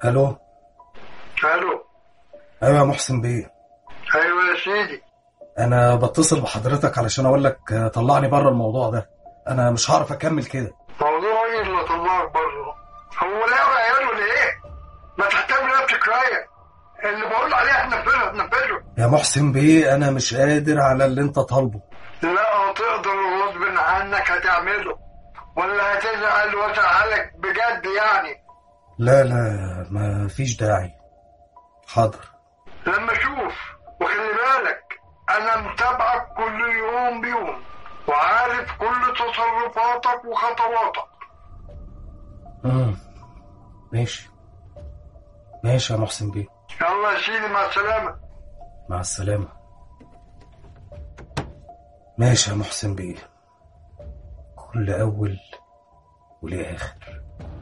الو الو ايوه يا محسن بيه ايوه يا سيدي انا بتصل بحضرتك علشان اقول لك آه، طلعني بره الموضوع ده انا مش هعرف اكمل كده موضوع ايه اللي طلعك بره هو لا عيال ولا ايه ما تهتم نفسك شويه اللي بقول عليه هتنفذه هتنفذه يا محسن بيه انا مش قادر على اللي انت طالبه لا هتقدر غصب عنك هتعمله ولا هتزعل وازعلك بجد يعني لا لا ما فيش داعي حاضر لما اشوف وخلي بالك انا متابعك كل يوم بيوم وعارف كل تصرفاتك وخطواتك امم ماشي ماشي يا محسن بيه يلا يا سيدي مع السلامه مع السلامة ماشي يا محسن بيه كل أول وليه آخر